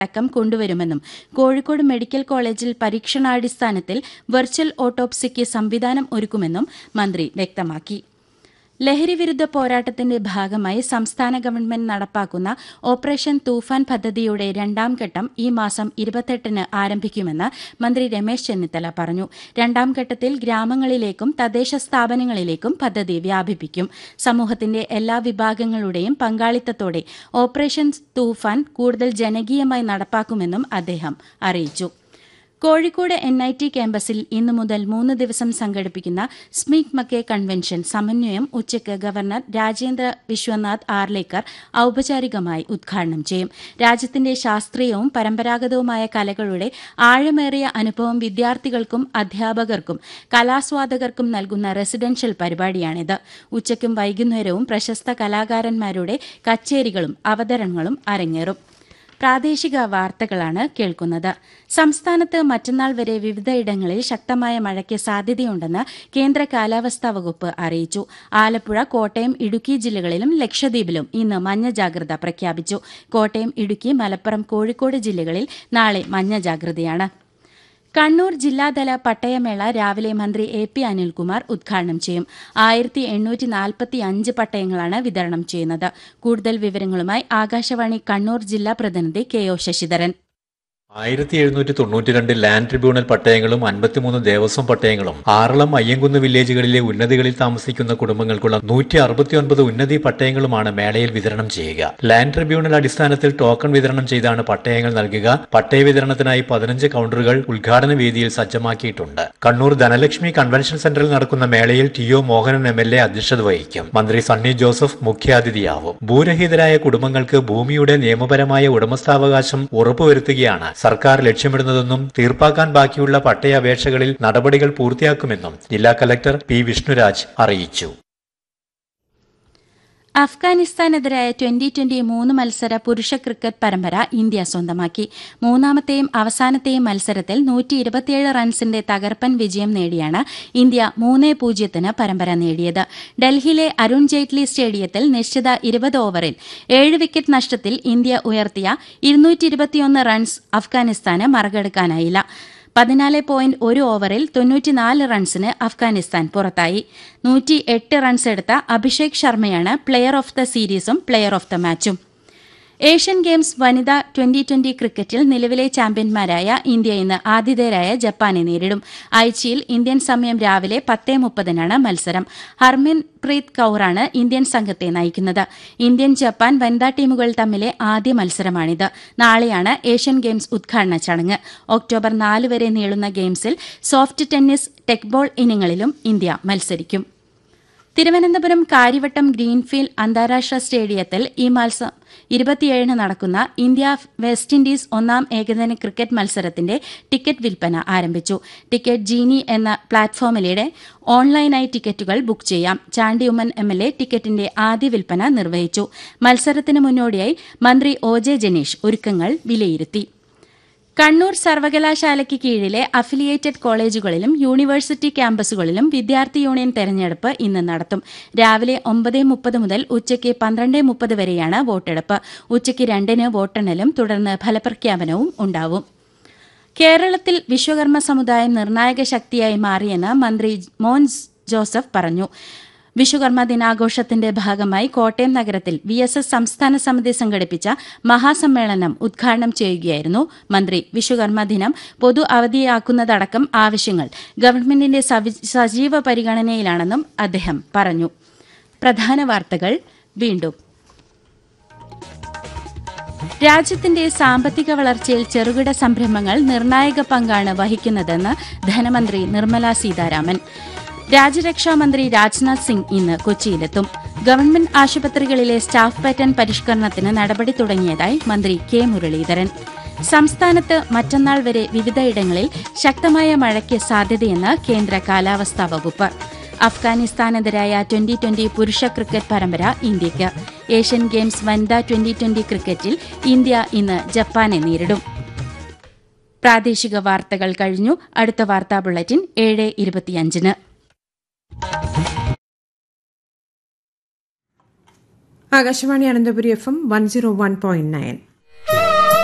അടക്കം കൊണ്ടുവരുമെന്നും കോഴിക്കോട് മെഡിക്കൽ കോളേജിൽ പരീക്ഷണാടിസ്ഥാനത്തിൽ വെർച്വൽ ഓട്ടോപ്സിക്ക് സംവിധാനം ഒരുക്കുമെന്നും മന്ത്രി വ്യക്തമാക്കി ലഹരിവിരുദ്ധ പോരാട്ടത്തിന്റെ ഭാഗമായി സംസ്ഥാന ഗവൺമെന്റ് നടപ്പാക്കുന്ന ഓപ്പറേഷൻ തൂഫാൻ പദ്ധതിയുടെ രണ്ടാം ഘട്ടം ഈ മാസം ഇരുപത്തെട്ടിന് ആരംഭിക്കുമെന്ന് മന്ത്രി രമേശ് ചെന്നിത്തല പറഞ്ഞു രണ്ടാം ഘട്ടത്തിൽ ഗ്രാമങ്ങളിലേക്കും തദ്ദേശ സ്ഥാപനങ്ങളിലേക്കും പദ്ധതി വ്യാപിപ്പിക്കും സമൂഹത്തിന്റെ എല്ലാ വിഭാഗങ്ങളുടെയും പങ്കാളിത്തത്തോടെ ഓപ്പറേഷൻ തൂഫാൻ കൂടുതൽ ജനകീയമായി നടപ്പാക്കുമെന്നും അദ്ദേഹം അറിയിച്ചു കോഴിക്കോട് എൻ ഐ ടി ക്യാമ്പസിൽ ഇന്നു മുതൽ മൂന്ന് ദിവസം സംഘടിപ്പിക്കുന്ന സ്മീക് മക്കേ കൺവെൻഷൻ സമന്വയം ഉച്ചയ്ക്ക് ഗവർണർ രാജേന്ദ്ര വിശ്വനാഥ് ആർലേക്കർ ഔപചാരികമായി ഉദ്ഘാടനം ചെയ്യും രാജ്യത്തിന്റെ ശാസ്ത്രീയവും പരമ്പരാഗതവുമായ കലകളുടെ ആഴമേറിയ അനുഭവം വിദ്യാർത്ഥികൾക്കും അധ്യാപകർക്കും കലാസ്വാദകർക്കും നൽകുന്ന റെസിഡൻഷ്യൽ പരിപാടിയാണിത് ഉച്ചയ്ക്കും വൈകുന്നേരവും പ്രശസ്ത കലാകാരന്മാരുടെ കച്ചേരികളും അവതരണങ്ങളും അരങ്ങേറും പ്രാദേശിക വാർത്തകളാണ് കേൾക്കുന്നത് സംസ്ഥാനത്ത് മറ്റന്നാൾ വരെ വിവിധയിടങ്ങളിൽ ശക്തമായ മഴയ്ക്ക് സാധ്യതയുണ്ടെന്ന് കേന്ദ്ര കാലാവസ്ഥാ വകുപ്പ് അറിയിച്ചു ആലപ്പുഴ കോട്ടയം ഇടുക്കി ജില്ലകളിലും ലക്ഷദ്വീപിലും ഇന്ന് മഞ്ഞ ജാഗ്രത പ്രഖ്യാപിച്ചു കോട്ടയം ഇടുക്കി മലപ്പുറം കോഴിക്കോട് ജില്ലകളിൽ നാളെ മഞ്ഞ ജാഗ്രതയാണ് കണ്ണൂർ ജില്ലാതല പട്ടയമേള രാവിലെ മന്ത്രി എ പി അനിൽകുമാർ ഉദ്ഘാടനം ചെയ്യും ആയിരത്തി എണ്ണൂറ്റി നാൽപ്പത്തി അഞ്ച് പട്ടയങ്ങളാണ് വിതരണം ചെയ്യുന്നത് കൂടുതൽ വിവരങ്ങളുമായി ആകാശവാണി കണ്ണൂർ ജില്ലാ പ്രതിനിധി കെ ഒ ശശിധരൻ ആയിരത്തി എഴുന്നൂറ്റി തൊണ്ണൂറ്റിരണ്ട് ലാൻഡ് ട്രിബ്യൂണൽ പട്ടയങ്ങളും അൻപത്തിമൂന്ന് ദേവസ്വം പട്ടയങ്ങളും ആറളം അയ്യങ്കുന്ന് വില്ലേജുകളിലെ ഉന്നതികളിൽ താമസിക്കുന്ന കുടുംബങ്ങൾക്കുള്ള നൂറ്റി അറുപത്തിയൊൻപത് ഉന്നതി പട്ടയങ്ങളുമാണ് മേളയിൽ വിതരണം ചെയ്യുക ലാൻഡ് ട്രിബ്യൂണൽ അടിസ്ഥാനത്തിൽ ടോക്കൺ വിതരണം ചെയ്താണ് പട്ടയങ്ങൾ നൽകുക പട്ടയ വിതരണത്തിനായി പതിനഞ്ച് കൌണ്ടറുകൾ ഉദ്ഘാടന വേദിയിൽ സജ്ജമാക്കിയിട്ടുണ്ട് കണ്ണൂർ ധനലക്ഷ്മി കൺവെൻഷൻ സെന്ററിൽ നടക്കുന്ന മേളയിൽ T O Mohanan M L A അധ്യക്ഷത വഹിക്കും മന്ത്രി സണ്ണി ജോസഫ് മുഖ്യാതിഥിയാവും ഭൂരഹിതരായ കുടുംബങ്ങൾക്ക് ഭൂമിയുടെ നിയമപരമായ ഉടമസ്ഥാവകാശം ഉറപ്പുവരുത്തുകയാണ് സർക്കാർ ലക്ഷ്യമിടുന്നതെന്നും തീർപ്പാക്കാൻ ബാക്കിയുള്ള പട്ടയ അപേക്ഷകളിൽ നടപടികൾ പൂർത്തിയാക്കുമെന്നും ജില്ലാ കലക്ടർ പി വിഷ്ണുരാജ് അറിയിച്ചു അഫ്ഗാനിസ്ഥാനെതിരായ ട്വന്റി ട്വന്റി മൂന്ന് മത്സര പുരുഷ ക്രിക്കറ്റ് പരമ്പര ഇന്ത്യ സ്വന്തമാക്കി മൂന്നാമത്തെയും അവസാനത്തെയും മത്സരത്തിൽ നൂറ്റി ഇരുപത്തിയേഴ് റൺസിന്റെ തകർപ്പൻ വിജയം നേടിയാണ് ഇന്ത്യ മൂന്ന് പൂജ്യത്തിന് പരമ്പര നേടിയത് ഡൽഹിയിലെ അരുൺ ജെയ്റ്റ്ലി സ്റ്റേഡിയത്തിൽ നിശ്ചിത ഇരുപത് ഓവറിൽ ഏഴ് വിക്കറ്റ് നഷ്ടത്തിൽ ഇന്ത്യ ഉയർത്തിയ ഇരുന്നൂറ്റി റൺസ് അഫ്ഗാനിസ്ഥാന് മറികടക്കാനായില്ല പതിനാല് പോയിന്റ് ഒരു ഓവറിൽ തൊണ്ണൂറ്റിനാല് റൺസിന് അഫ്ഗാനിസ്ഥാൻ പുറത്തായി നൂറ്റി എട്ട് റൺസ് എടുത്ത അഭിഷേക് ശർമ്മയാണ് പ്ലെയർ ഓഫ് ദ സീരീസും പ്ലെയർ ഓഫ് ദ മാച്ചും ഏഷ്യൻ ഗെയിംസ് വനിതാ ട്വന്റി ട്വന്റി ക്രിക്കറ്റിൽ നിലവിലെ ചാമ്പ്യന്മാരായ ഇന്ത്യ ഇന്ന് ആതിഥേയരായ ജപ്പാനെ നേരിടും ആഴ്ചയിൽ ഇന്ത്യൻ സമയം രാവിലെ പത്തേ മുപ്പതിനാണ് മത്സരം ഹർമിൻ പ്രീത് കൌറാണ് ഇന്ത്യൻ സംഘത്തെ നയിക്കുന്നത് ഇന്ത്യൻ ജപ്പാൻ വനിതാ ടീമുകൾ തമ്മിലെ ആദ്യ മത്സരമാണിത് നാളെയാണ് ഏഷ്യൻ ഗെയിംസ് ഉദ്ഘാടന ചടങ്ങ് ഒക്ടോബർ നാല് വരെ നീളുന്ന ഗെയിംസിൽ സോഫ്റ്റ് ടെന്നീസ് ടെക്ബോൾ ഇനങ്ങളിലും ഇന്ത്യ മത്സരിക്കും തിരുവനന്തപുരം കാര്യവട്ടം ഗ്രീൻഫീൽഡ് അന്താരാഷ്ട്ര സ്റ്റേഡിയത്തിൽ ഈ മാസം ഇരുപത്തിയേഴിന് നടക്കുന്ന ഇന്ത്യ വെസ്റ്റ് ഇൻഡീസ് ഒന്നാം ഏകദിന ക്രിക്കറ്റ് മത്സരത്തിന്റെ ടിക്കറ്റ് വിൽപ്പന ആരംഭിച്ചു ടിക്കറ്റ് ജീനി എന്ന പ്ലാറ്റ്ഫോമിലൂടെ ഓൺലൈനായി ടിക്കറ്റുകൾ ബുക്ക് ചെയ്യാം ചാണ്ടിയുമ്മൻ എം എൽ എ ടിക്കറ്റിന്റെ ആദ്യ വിൽപ്പന നിർവഹിച്ചു മത്സരത്തിന് മുന്നോടിയായി മന്ത്രി ഒ ജെ ജനീഷ് ഒരുക്കങ്ങൾ വിലയിരുത്തി കണ്ണൂർ സർവകലാശാലയ്ക്ക് കീഴിലെ അഫിലിയേറ്റഡ് കോളേജുകളിലും യൂണിവേഴ്സിറ്റി ക്യാമ്പസുകളിലും വിദ്യാർത്ഥി യൂണിയൻ തെരഞ്ഞെടുപ്പ് ഇന്ന് നടത്തും രാവിലെ ഒമ്പത് മുപ്പത് മുതൽ ഉച്ചയ്ക്ക് പന്ത്രണ്ട് മുപ്പത് വരെയാണ് വോട്ടെടുപ്പ് ഉച്ചയ്ക്ക് രണ്ടിന് വോട്ടെണ്ണലും തുടർന്ന് ഫലപ്രഖ്യാപനവും ഉണ്ടാവും കേരളത്തിൽ വിശ്വകർമ്മ സമുദായം നിർണായക ശക്തിയായി മാറിയെന്ന് മന്ത്രി മോൻ ജോസഫ് പറഞ്ഞു വിശ്വകർമ്മ ദിനാഘോഷത്തിന്റെ ഭാഗമായി കോട്ടയം നഗരത്തിൽ വി എസ് എസ് സംസ്ഥാന സമിതി സംഘടിപ്പിച്ച മഹാസമ്മേളനം ഉദ്ഘാടനം ചെയ്യുകയായിരുന്നു മന്ത്രി വിശ്വകർമ്മ ദിനം പൊതു അവധിയാക്കുന്നതടക്കം ആവശ്യങ്ങൾ ഗവൺമെന്റിന്റെ സജീവ പരിഗണനയിലാണെന്നും അദ്ദേഹം പറഞ്ഞു പ്രധാന വാർത്തകൾ വീണ്ടും രാജ്യത്തിന്റെ സാമ്പത്തിക വളർച്ചയിൽ ചെറുകിട സംരംഭങ്ങൾ നിർണായക പങ്കാണ് വഹിക്കുന്നതെന്ന് ധനമന്ത്രി നിർമ്മല സീതാരാമൻ രാജ്യരക്ഷാമന്ത്രി രാജ്നാഥ് സിംഗ് ഇന്ന് കൊച്ചിയിലെത്തും ഗവൺമെന്റ് ആശുപത്രികളിലെ സ്റ്റാഫ് പാറ്റേൺ പരിഷ്കരണത്തിന് നടപടി തുടങ്ങിയതായി മന്ത്രി കെ മുരളീധരൻ സംസ്ഥാനത്ത് മറ്റന്നാൾ വരെ വിവിധയിടങ്ങളിൽ ശക്തമായ മഴയ്ക്ക് സാധ്യതയെന്ന് കേന്ദ്ര കാലാവസ്ഥാ വകുപ്പ് അഫ്ഗാനിസ്ഥാനെതിരായ ട്വന്റി ട്വന്റി പുരുഷ ക്രിക്കറ്റ് പരമ്പര ഇന്ത്യയ്ക്ക് ഏഷ്യൻ ഗെയിംസ് വനിതാ ട്വന്റി ട്വന്റി ക്രിക്കറ്റിൽ ഇന്ത്യ ഇന്ന് ജപ്പാനെ നേരിടും പ്രാദേശിക വാർത്തകൾ കഴിഞ്ഞു അടുത്ത വാർത്താ ബുള്ളറ്റിൻ ഏഴ് ഇരുപത്തിയഞ്ചിന് Akashvani Ananthapuri F M one zero one point nine